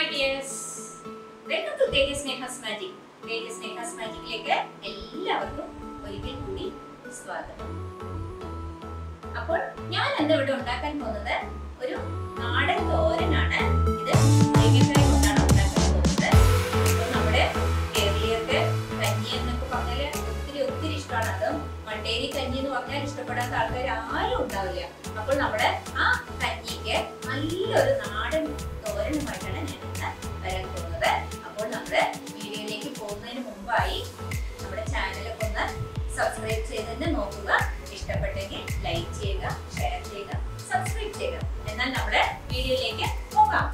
dears welcome to Tejas Sneha's magic Tejas Sneha's മാജിക്കിലേക്ക് എല്ലാവർക്കും ഒരിക്കൽ കൂടി സ്വാഗതം അപ്പോൾ ഞാൻ ഇന്ന് ഇവിടെ ഉണ്ടാക്കാൻ പോകുന്നത് ഒരു നാടൻ തോരനാണ് ഇത് തേങ്ങക്കായ കൊണ്ടാണ് ഉണ്ടാക്കാൻ പോകുന്നത് അപ്പോൾ നമ്മുടെ കേരളീയർക്ക് കഞ്ഞി എന്നൊക്കെ പറഞ്ഞാൽ ഒത്തിരി ഒത്തിരി ഇഷ്ടമാണ് അത് മണ്ടേരി കഞ്ഞി എന്ന് പറഞ്ഞാൽ ഇഷ്ടപ്പെടാത്ത ആൾക്കാർ ആരും ഉണ്ടാവില്ല അപ്പോൾ നമ്മുടെ ആ കഞ്ഞിക്ക് നല്ലൊരു നാടൻ തോരനുമായിട്ടാണ് ഞാൻ ഇന്ന് വരാൻ പോകുന്നത് അപ്പോൾ നമ്മുടെ വീഡിയോയിലേക്ക് പോകുന്നതിന് മുമ്പായി നമ്മുടെ ചാനലൊക്കെ ഒന്ന് സബ്സ്ക്രൈബ് ചെയ്തെന്ന് നോക്കുക ഇഷ്ടപ്പെട്ടെങ്കിൽ ലൈക്ക് ചെയ്യുക ഷെയർ ചെയ്യുക സബ്സ്ക്രൈബ് ചെയ്യുക എന്നാൽ നമ്മുടെ വീഡിയോയിലേക്ക് പോകാം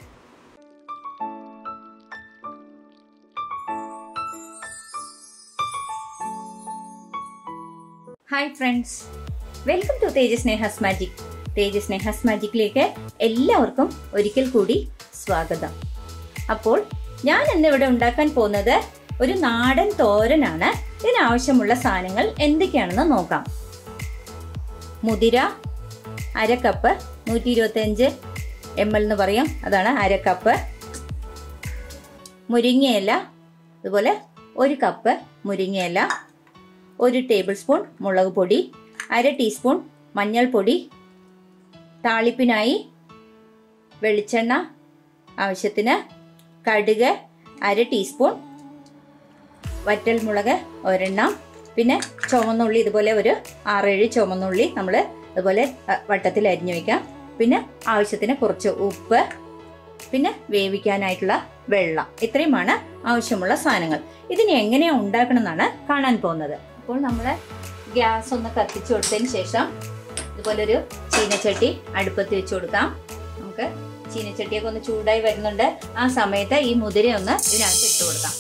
hi friends welcome to Tejas Sneha's magic Tejas Sneha's മാജിക്കിലേക്ക് എല്ലാവർക്കും ഒരിക്കൽ കൂടി സ്വാഗതം അപ്പോൾ ഞാൻ ഇന്നിവിടെ ഉണ്ടാക്കാൻ പോകുന്നത് ഒരു നാടൻ തോരനാണ് ഇതിനാവശ്യമുള്ള സാധനങ്ങൾ എന്തൊക്കെയാണെന്ന് നോക്കാം മുതിര അര കപ്പ് നൂറ്റി ഇരുപത്തഞ്ച് എം എൽ എന്ന് പറയും അതാണ് അര കപ്പ് മുരിങ്ങയില അതുപോലെ ഒരു കപ്പ് മുരിങ്ങയില ഒരു ടേബിൾ സ്പൂൺ മുളക് പൊടി അര ടീസ്പൂൺ മഞ്ഞൾപ്പൊടി താളിപ്പിനായി വെളിച്ചെണ്ണ ആവശ്യത്തിന് കടുക് അര ടീസ്പൂൺ വറ്റൽ മുളക് ഒരെണ്ണം പിന്നെ ചുവന്നുള്ളി ഇതുപോലെ ഒരു ആറേഴ് ചുവന്നുള്ളി നമ്മൾ ഇതുപോലെ വട്ടത്തിൽ അരിഞ്ഞു വയ്ക്കാം പിന്നെ ആവശ്യത്തിന് കുറച്ച് ഉപ്പ് പിന്നെ വേവിക്കാനായിട്ടുള്ള വെള്ളം ഇത്രയുമാണ് ആവശ്യമുള്ള സാധനങ്ങൾ ഇതിനെ എങ്ങനെയാണ് ഉണ്ടാക്കണം എന്നാണ് കാണാൻ പോകുന്നത് അപ്പോൾ നമ്മൾ ഗ്യാസ് ഒന്ന് കത്തിച്ചു കൊടുത്തതിന് ശേഷം ഇതുപോലൊരു ചീനച്ചട്ടി അടുപ്പത്ത് വെച്ച് കൊടുക്കാം നമുക്ക് ചീനച്ചട്ടിയൊക്കെ ഒന്ന് ചൂടായി വരുന്നുണ്ട് ആ സമയത്ത് ഈ മുതിര ഒന്ന് ഇതിനകത്ത് ഇട്ട് കൊടുക്കാം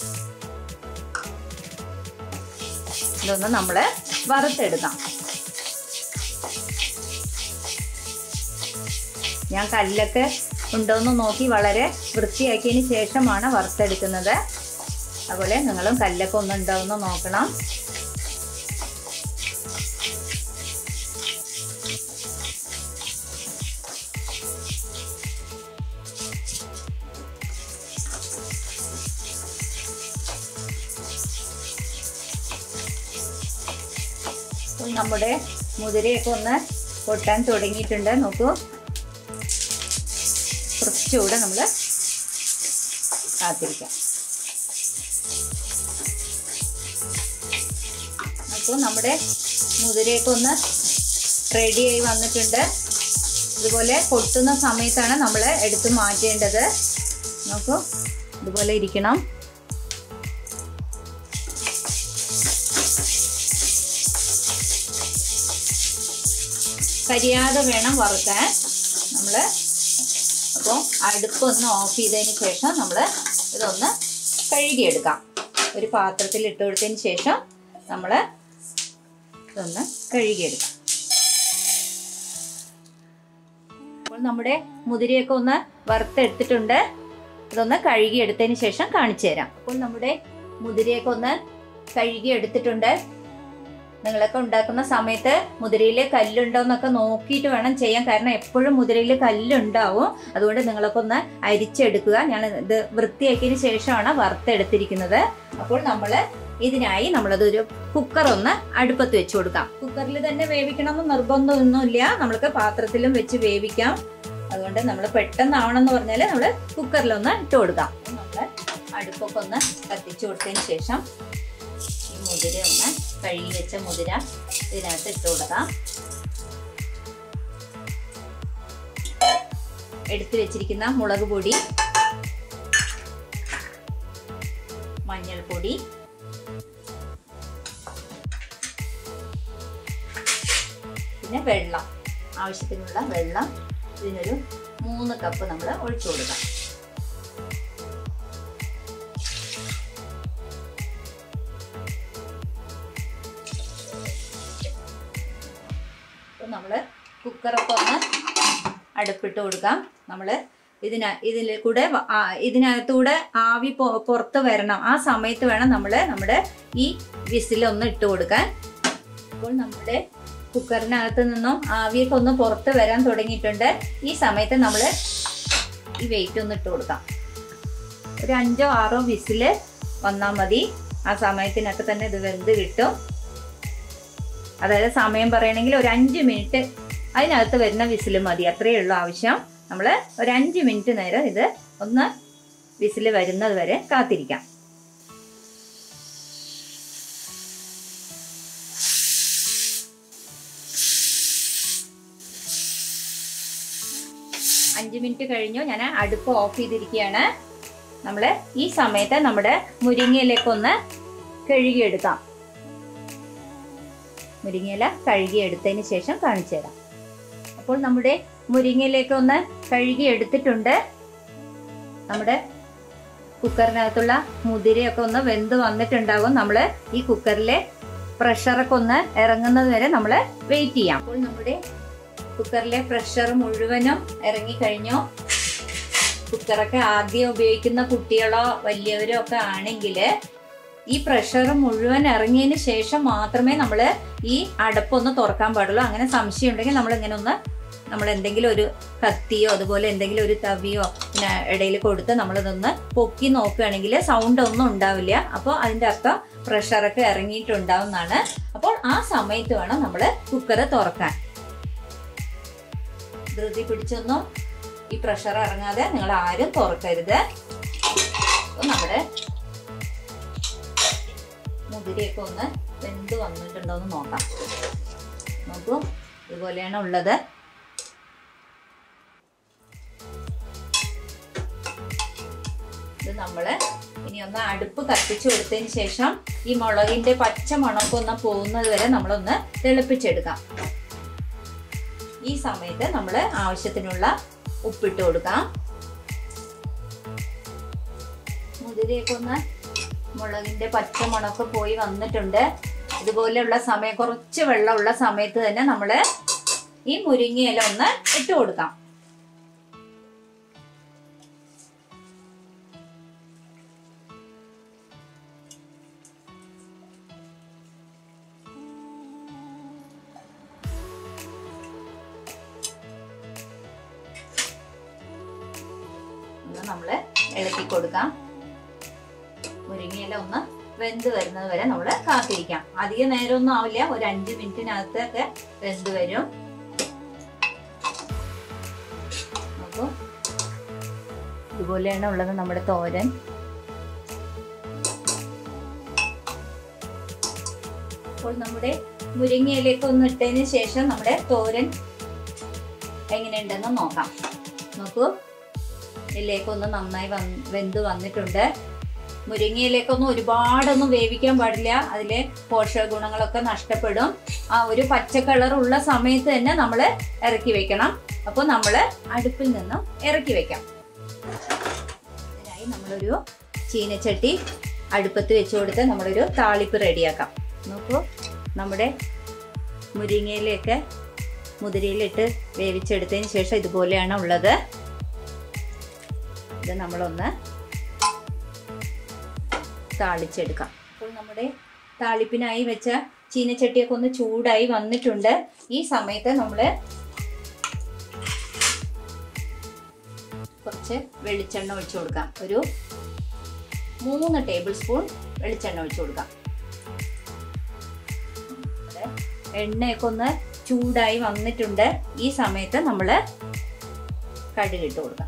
ഇതൊന്ന് നമ്മൾ വറുത്തെടുക്കാം ഞാൻ കല്ലൊക്കെ ഉണ്ടോയെന്ന് നോക്കി വളരെ വൃത്തിയാക്കിയതിന് ശേഷമാണ് വറുത്തെടുക്കുന്നത് അതുപോലെ നിങ്ങളും കല്ലൊക്കെ ഒന്ന് ഉണ്ടോയെന്ന് നോക്കണം നമ്മുടെ മുതിരയൊക്കെ ഒന്ന് പൊട്ടാൻ തുടങ്ങിയിട്ടുണ്ട് നോക്കൂ കുറച്ചുകൂടെ നമ്മൾ കാത്തിരിക്കാം അപ്പോൾ നമ്മുടെ മുതിരയൊക്കെ ഒന്ന് റെഡിയായി വന്നിട്ടുണ്ട് ഇതുപോലെ പൊട്ടുന്ന സമയത്താണ് നമ്മൾ എടുത്ത് മാറ്റേണ്ടത് നോക്കൂ ഇതുപോലെ ഇരിക്കണം കരിയാതെ വേണം വറുക്കാൻ നമ്മൾ അപ്പോൾ അടുപ്പൊന്ന് ഓഫ് ചെയ്തതിന് ശേഷം നമ്മൾ ഇതൊന്ന് കഴുകിയെടുക്കാം ഒരു പാത്രത്തിൽ ഇട്ട് കൊടുത്തതിന് ശേഷം നമ്മൾ ഇതൊന്ന് കഴുകിയെടുക്കാം അപ്പോൾ നമ്മുടെ മുതിരയൊക്കെ ഒന്ന് വറുത്തെടുത്തിട്ടുണ്ട് ഇതൊന്ന് കഴുകിയെടുത്തതിന് ശേഷം കാണിച്ചു തരാം അപ്പോൾ നമ്മുടെ മുതിരയൊക്കെ ഒന്ന് കഴുകിയെടുത്തിട്ടുണ്ട് നിങ്ങളൊക്കെ ഉണ്ടാക്കുന്ന സമയത്ത് മുതിരയിൽ കല്ലുണ്ടോ എന്നൊക്കെ നോക്കിയിട്ട് വേണം ചെയ്യാൻ കാരണം എപ്പോഴും മുതിരയിൽ കല്ലുണ്ടാവും അതുകൊണ്ട് നിങ്ങളൊക്കെ ഒന്ന് അരിച്ചെടുക്കുക ഞാൻ ഇത് വൃത്തിയാക്കിയതിന് ശേഷമാണ് വറുത്തെടുത്തിരിക്കുന്നത് അപ്പോൾ നമ്മൾ ഇതിനായി നമ്മളത് ഒരു കുക്കർ ഒന്ന് അടുപ്പത്ത് വെച്ച് കൊടുക്കാം കുക്കറിൽ തന്നെ വേവിക്കണമെന്ന് നിർബന്ധമൊന്നുമില്ല നമ്മൾക്ക് പാത്രത്തിലും വെച്ച് വേവിക്കാം അതുകൊണ്ട് നമ്മൾ പെട്ടെന്നാവണമെന്ന് പറഞ്ഞാൽ നമ്മൾ കുക്കറിലൊന്ന് ഇട്ട് കൊടുക്കാം നമ്മൾ അടുപ്പൊക്കെ ഒന്ന് കത്തിച്ചു കൊടുത്തതിന് ശേഷം ഈ മുതിര ഒന്ന് കഴുകി വെച്ച മുതിര ഇതിനകത്ത് ഇട്ട് കൊടുക്കാം എടുത്തു വെച്ചിരിക്കുന്ന മുളക് പൊടി മഞ്ഞൾപ്പൊടി പിന്നെ വെള്ളം ആവശ്യത്തിനുള്ള വെള്ളം ഇതിനൊരു മൂന്ന് കപ്പ് നമ്മൾ ഒഴിച്ചു കൊടുക്കാം നമ്മൾ കുക്കറൊക്കെ ഒന്ന് അടുപ്പിട്ട് കൊടുക്കാം നമ്മൾ ഇതിന ഇതിൽ കൂടെ ഇതിനകത്തൂടെ ആവി പുറത്ത് വരണം ആ സമയത്ത് വേണം നമ്മൾ നമ്മുടെ ഈ വിസിലൊന്ന് ഇട്ട് കൊടുക്കാൻ അപ്പോൾ നമ്മുടെ കുക്കറിനകത്ത് നിന്നും ആവിയൊക്കെ ഒന്ന് പുറത്ത് വരാൻ തുടങ്ങിയിട്ടുണ്ട് ഈ സമയത്ത് നമ്മൾ ഈ വെയിറ്റ് ഒന്ന് ഇട്ട് കൊടുക്കാം ഒരു അഞ്ചോ ആറോ വിസിൽ വന്നാൽ മതി ആ സമയത്തിനൊക്കെ തന്നെ ഇത് വെന്ത് കിട്ടും അതായത് സമയം പറയണമെങ്കിൽ ഒരു അഞ്ച് മിനിറ്റ് അതിനകത്ത് വരുന്ന വിസിൽ മതി അത്രയേ ഉള്ളൂ ആവശ്യം നമ്മൾ ഒരു അഞ്ച് മിനിറ്റ് നേരം ഇത് ഒന്ന് വിസിൽ വരുന്നത് വരെ കാത്തിരിക്കാം അഞ്ച് മിനിറ്റ് കഴിഞ്ഞു ഞാൻ അടുപ്പ് ഓഫ് ചെയ്തിരിക്കുകയാണ് നമ്മൾ ഈ സമയത്ത് നമ്മുടെ മുരിങ്ങയിലേക്കൊന്ന് കഴുകിയെടുക്കാം മുരിങ്ങയില കഴുകിയെടുത്തതിന് ശേഷം കാണിച്ചു തരാം അപ്പോൾ നമ്മുടെ മുരിങ്ങയിലേക്ക് ഒന്ന് കഴുകി എടുത്തിട്ടുണ്ട് നമ്മുടെ കുക്കറിനകത്തുള്ള മുതിരയൊക്കെ ഒന്ന് വെന്ത് വന്നിട്ടുണ്ടാകും നമ്മൾ ഈ കുക്കറിലെ പ്രഷറൊക്കെ ഒന്ന് ഇറങ്ങുന്നത് വരെ നമ്മൾ വെയിറ്റ് ചെയ്യാം അപ്പോൾ നമ്മുടെ കുക്കറിലെ പ്രഷർ മുഴുവനും ഇറങ്ങിക്കഴിഞ്ഞു കുക്കറൊക്കെ ആദ്യം ഉപയോഗിക്കുന്ന കുട്ടികളോ വലിയവരോ ഒക്കെ ആണെങ്കിൽ ഈ പ്രഷർ മുഴുവൻ ഇറങ്ങിയതിന് ശേഷം മാത്രമേ നമ്മൾ ഈ അടപ്പൊന്ന് തുറക്കാൻ പാടുള്ളൂ അങ്ങനെ സംശയം ഉണ്ടെങ്കിൽ നമ്മൾ ഇങ്ങനെ ഒന്ന് നമ്മൾ എന്തെങ്കിലും ഒരു കത്തിയോ അതുപോലെ എന്തെങ്കിലും ഒരു തവിയോ പിന്നെ ഇടയിൽ കൊടുത്ത് നമ്മളിതൊന്ന് പൊക്കി നോക്കുകയാണെങ്കിൽ സൗണ്ട് ഒന്നും ഉണ്ടാവില്ല അപ്പോൾ അതിൻ്റെ അർത്ഥം പ്രഷറൊക്കെ ഇറങ്ങിയിട്ടുണ്ടാവുന്നതാണ് അപ്പോൾ ആ സമയത്ത് വേണം നമ്മൾ കുക്കർ തുറക്കാൻ ധൃതി പിടിച്ചൊന്നും ഈ പ്രഷർ ഇറങ്ങാതെ നിങ്ങൾ ആരും തുറക്കരുത് അപ്പോൾ നമ്മുടെ മുതിരയൊക്കെ ഒന്ന് വെന്ത് വന്നിട്ടുണ്ടോ എന്ന് നോക്കാം നോക്കൂ ഇതുപോലെയാണ് ഉള്ളത് ഇത് നമ്മള് ഇനി ഒന്ന് അടുപ്പ് കത്തിച്ചു കൊടുത്തതിന് ശേഷം ഈ മുളകിന്റെ പച്ച മണമൊക്കെ ഒന്ന് പോകുന്നത് വരെ നമ്മളൊന്ന് തിളപ്പിച്ചെടുക്കാം ഈ സമയത്ത് നമ്മൾ ആവശ്യത്തിനുള്ള ഉപ്പിട്ട് കൊടുക്കാം മുതിരയൊക്കെ ഒന്ന് മുളകിന്റെ പച്ച മണമൊക്കെ പോയി വന്നിട്ടുണ്ട് ഇതുപോലെയുള്ള സമയം കുറച്ച് വെള്ളമുള്ള സമയത്ത് തന്നെ നമ്മൾ ഈ മുരിങ്ങയില ഒന്ന് ഇട്ട് കൊടുക്കാം ഒന്ന് നമ്മൾ ഇളക്കി കൊടുക്കാം മുരിങ്ങയില ഒന്ന് വെന്ത് വരുന്നത് വരെ നമ്മൾ കാത്തിരിക്കാം അധിക നേരമൊന്നും ആവില്ല ഒരു അഞ്ച് മിനിറ്റിനകത്തൊക്കെ വെന്ത് വരും അപ്പോൾ ഇതുപോലെയാണ് ഉള്ളത് നമ്മുടെ തോരൻ അപ്പോൾ നമ്മുടെ മുരിങ്ങയിലേക്ക് ഒന്ന് ഇട്ടതിന് ശേഷം നമ്മുടെ തോരൻ എങ്ങനെയുണ്ടെന്ന് നോക്കാം നോക്കൂ ഇതിലേക്കൊന്ന് നന്നായി വന്ന് വെന്ത് വന്നിട്ടുണ്ട് മുരിങ്ങയിലേക്കൊന്നും ഒരുപാടൊന്നും വേവിക്കാൻ പാടില്ല അതിലെ പോഷക ഗുണങ്ങളൊക്കെ നഷ്ടപ്പെടും ആ ഒരു പച്ച കളർ ഉള്ള സമയത്ത് തന്നെ നമ്മൾ ഇറക്കി വെക്കണം അപ്പോൾ നമ്മൾ അടുപ്പിൽ നിന്നും ഇറക്കി വെക്കാം ഇതിനായി നമ്മളൊരു ചീനച്ചട്ടി അടുപ്പത്ത് വെച്ച് കൊടുത്ത് നമ്മളൊരു താളിപ്പ് റെഡിയാക്കാം നോക്കൂ നമ്മുടെ മുരിങ്ങയിലേക്ക് മുതിരയിലിട്ട് വേവിച്ചെടുത്തതിന് ശേഷം ഇതുപോലെയാണ് ഉള്ളത് ഇത് നമ്മളൊന്ന് താളിച്ചെടുക്കാം അപ്പോൾ നമ്മുടെ താളിപ്പിനായി വെച്ച ചീനച്ചട്ടിയൊക്കെ ഒന്ന് ചൂടായി വന്നിട്ടുണ്ട് ഈ സമയത്ത് നമ്മൾ കുറച്ച് വെളിച്ചെണ്ണ ഒഴിച്ചു കൊടുക്കാം ഒരു മൂന്ന് ടേബിൾ സ്പൂൺ വെളിച്ചെണ്ണ ഒഴിച്ചു കൊടുക്കാം ഇവിടെ എണ്ണയൊക്കെ ഒന്ന് ചൂടായി വന്നിട്ടുണ്ട് ഈ സമയത്ത് നമ്മൾ കടുകിട്ട് കൊടുക്കാം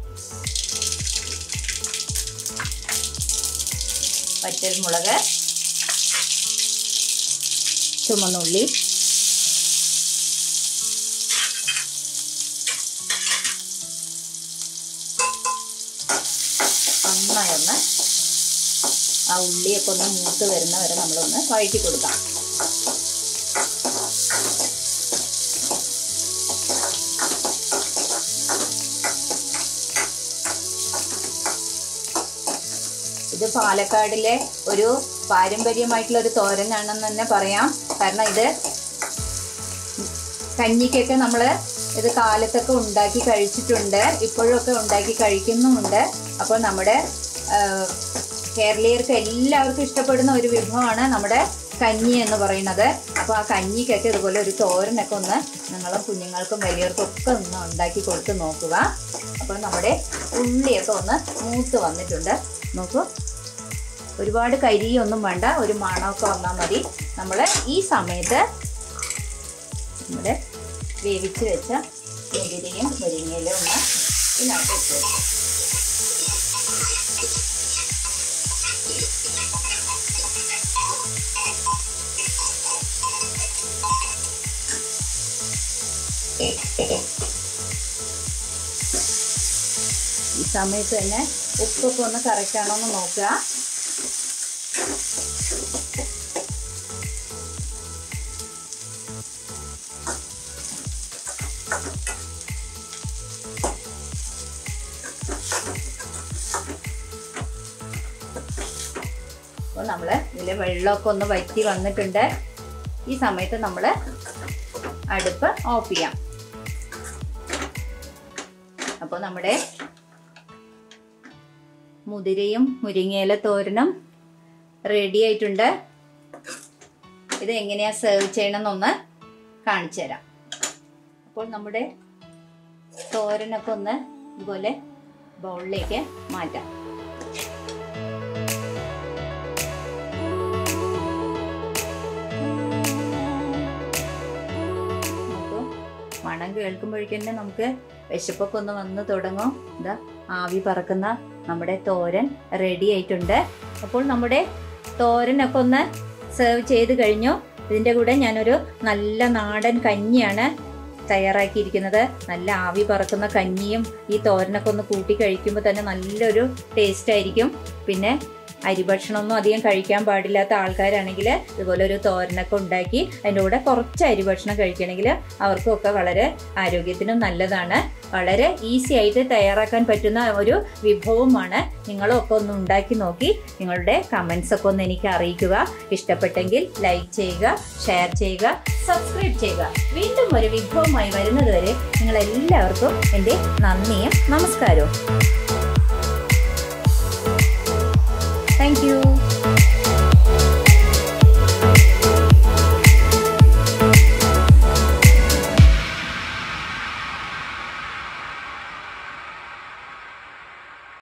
വറ്റൽമുളക് ചുമന്നുള്ളി നന്നായി ഒന്ന് ആ ഉള്ളിയൊക്കെ ഒന്ന് മൂത്ത് വരുന്ന വരെ നമ്മളൊന്ന് വഴറ്റി കൊടുക്കാം ഇത് പാലക്കാടിലെ ഒരു പാരമ്പര്യമായിട്ടുള്ള ഒരു തോരനാണെന്ന് തന്നെ പറയാം കാരണം ഇത് കഞ്ഞിക്കൊക്കെ നമ്മൾ ഇത് കാലത്തൊക്കെ ഉണ്ടാക്കി കഴിച്ചിട്ടുണ്ട് ഇപ്പോഴൊക്കെ ഉണ്ടാക്കി കഴിക്കുന്നുമുണ്ട് അപ്പോൾ നമ്മുടെ ആ, കേരളീയർക്ക് എല്ലാവർക്കും ഇഷ്ടപ്പെടുന്ന ഒരു വിഭവമാണ് നമ്മുടെ കഞ്ഞി എന്ന് പറയുന്നത് അപ്പോൾ ആ കഞ്ഞിക്കൊക്കെ ഇതുപോലെ ഒരു തോരനൊക്കെ ഒന്ന് നിങ്ങളും കുഞ്ഞുങ്ങൾക്കും വലിയവർക്കും ഒക്കെ ഒന്ന് ഉണ്ടാക്കി കൊടുത്ത് നോക്കുക അപ്പോൾ നമ്മുടെ ഉള്ളിയൊക്കെ ഒന്ന് മൂത്ത് വന്നിട്ടുണ്ട് നോക്കൂ ഒരുപാട് കരിയൊന്നും വേണ്ട ഒരു മണമൊക്കെ വന്നാൽ മതി നമ്മൾ ഈ സമയത്ത് നമ്മുടെ വേവിച്ച് വെച്ച മുതിരയും മുരിങ്ങയിലും ഒന്ന് ഇതിനകത്ത് ഇട്ട് വെക്കും ഈ സമയത്ത് തന്നെ ഉപ്പൊക്കെ ഒന്ന് കറക്റ്റ് ആണോ എന്ന് നോക്കുക അപ്പോൾ നമ്മൾ ഇതിൽ വെള്ളമൊക്കെ ഒന്ന് വറ്റി വന്നിട്ടുണ്ട് ഈ സമയത്ത് നമ്മൾ അടുപ്പ് ഓഫ് ചെയ്യാം അപ്പോൾ നമ്മുടെ മുതിരയും മുരിങ്ങയില തോരനും റെഡി ആയിട്ടുണ്ട് ഇത് എങ്ങനെയാ സെർവ് ചെയ്യണമെന്നൊന്ന് കാണിച്ചു തരാം അപ്പോൾ നമ്മുടെ തോരനൊക്കെ ഒന്ന് ഇതുപോലെ ബൗളിലേക്ക് മാറ്റാം നോക്കൂ മണം കേൾക്കുമ്പോഴേക്കും നമുക്ക് വിശപ്പൊക്കെ ഒന്ന് വന്ന് തുടങ്ങും ഇതാ ആവി പറക്കുന്ന നമ്മുടെ തോരൻ റെഡി ആയിട്ടുണ്ട് അപ്പോൾ നമ്മുടെ തോരനൊക്കെ ഒന്ന് സെർവ് ചെയ്ത് കഴിഞ്ഞു ഇതിൻ്റെ കൂടെ ഞാനൊരു നല്ല നാടൻ കഞ്ഞിയാണ് തയ്യാറാക്കിയിരിക്കുന്നത് നല്ല ആവി പറക്കുന്ന കഞ്ഞിയും ഈ തോരനൊക്കെ ഒന്ന് കൂട്ടി കഴിക്കുമ്പോൾ തന്നെ നല്ലൊരു ടേസ്റ്റ് ആയിരിക്കും പിന്നെ അരിഭക്ഷണമൊന്നും അധികം കഴിക്കാൻ പാടില്ലാത്ത ആൾക്കാരാണെങ്കിൽ ഇതുപോലെ ഒരു തോരനൊക്കെ ഉണ്ടാക്കി അതിൻ്റെ കൂടെ കുറച്ച് അരിഭക്ഷണം കഴിക്കണമെങ്കിൽ അവർക്കൊക്കെ വളരെ ആരോഗ്യത്തിനും നല്ലതാണ് വളരെ ഈസി ആയിട്ട് തയ്യാറാക്കാൻ പറ്റുന്ന ഒരു വിഭവമാണ് നിങ്ങളും ഒക്കെ ഒന്ന് ഉണ്ടാക്കി നോക്കി നിങ്ങളുടെ കമൻസ് ഒക്കെ ഒന്ന് എനിക്ക് അറിയിക്കുക ഇഷ്ടപ്പെട്ടെങ്കിൽ ലൈക്ക് ചെയ്യുക ഷെയർ ചെയ്യുക സബ്സ്ക്രൈബ് ചെയ്യുക വീണ്ടും ഒരു വിഭവമായി വരുന്നതുവരെ നിങ്ങൾ എല്ലാവർക്കും എൻ്റെ നന്ദിയും നമസ്കാരവും താങ്ക് യു